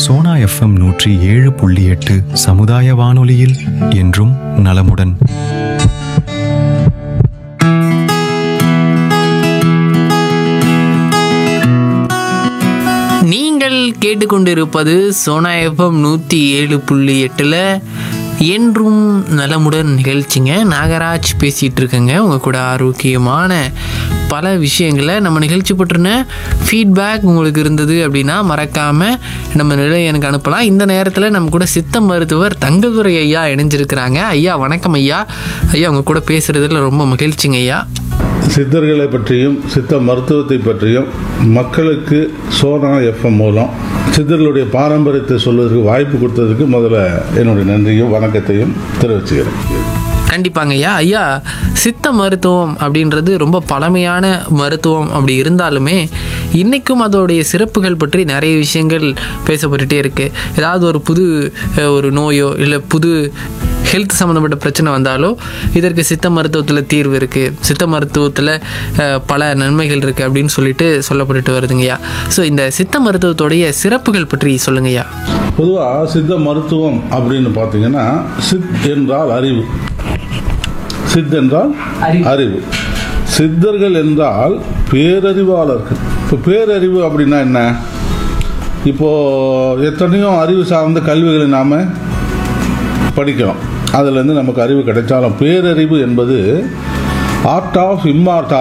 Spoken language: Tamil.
சோனா எஃப்எம் நூற்றி ஏழு புள்ளி எட்டு சமுதாய வானொலியில் என்றும் நலமுடன் நீங்கள் கேட்டுக்கொண்டிருப்பது சோனா எஃப்எம் நூற்றி ஏழு புள்ளி எட்டில் என்றும் நலமுடன் நிகழ்ச்சிங்க நாகராஜ் பேசிகிட்டு இருக்கேங்க உங்கள் கூட ஆரோக்கியமான பல விஷயங்களை நம்ம நிகழ்ச்சி பற்றின ஃபீட்பேக் உங்களுக்கு இருந்தது அப்படின்னா மறக்காமல் நம்ம நிலையை எனக்கு அனுப்பலாம் இந்த நேரத்தில் நம்ம கூட சித்த மருத்துவர் தங்கதுரை ஐயா இணைஞ்சிருக்கிறாங்க ஐயா வணக்கம் ஐயா ஐயா உங்கள் கூட பேசுகிறதுல ரொம்ப மகிழ்ச்சிங்க ஐயா சித்தர்களை பற்றியும் சித்த மருத்துவத்தை பற்றியும் மக்களுக்கு சோனா எஃப்எம் மூலம் சித்தர்களுடைய பாரம்பரியத்தை சொல்வதற்கு வாய்ப்பு கொடுத்ததுக்கு முதல்ல என்னுடைய நன்றியும் வணக்கத்தையும் தெரிவிச்சுக்கிறேன் கண்டிப்பாங்க ஐயா ஐயா சித்த மருத்துவம் அப்படின்றது ரொம்ப பழமையான மருத்துவம் அப்படி இருந்தாலுமே இன்றைக்கும் அதோடைய சிறப்புகள் பற்றி நிறைய விஷயங்கள் பேசப்பட்டுட்டே இருக்குது ஏதாவது ஒரு புது அஹ், ஒரு நோயோ இல்லை புது ஹெல்த் சம்மந்தப்பட்ட பிரச்சனை வந்தாலோ இதற்கு சித்த மருத்துவத்தில் தீர்வு இருக்குது சித்த மருத்துவத்தில் அஹ், பல நன்மைகள் இருக்குது அப்படின்னு சொல்லிட்டு சொல்லப்பட்டுட்டு வருதுங்கய்யா ஸோ இந்த சித்த மருத்துவத்தோடைய சிறப்புகள் பற்றி சொல்லுங்கய்யா பொதுவாக சித்த மருத்துவம் அப்படின்னு பார்த்தீங்கன்னா சித் என்றால் அறிவு சித் என்றால் அறிவு சித்தர்கள் என்றால் பேரறிவாளர்கள் இப்போ பேரறிவு அப்படின்னா என்ன இப்போ எத்தனையோ அறிவு சார்ந்த கல்விகளை நாம படிக்கிறோம் அதுலேருந்து நமக்கு அறிவு கிடைச்சாலும் பேரறிவு என்பது ஆர்ட் ஆஃப் இம்மார்டால்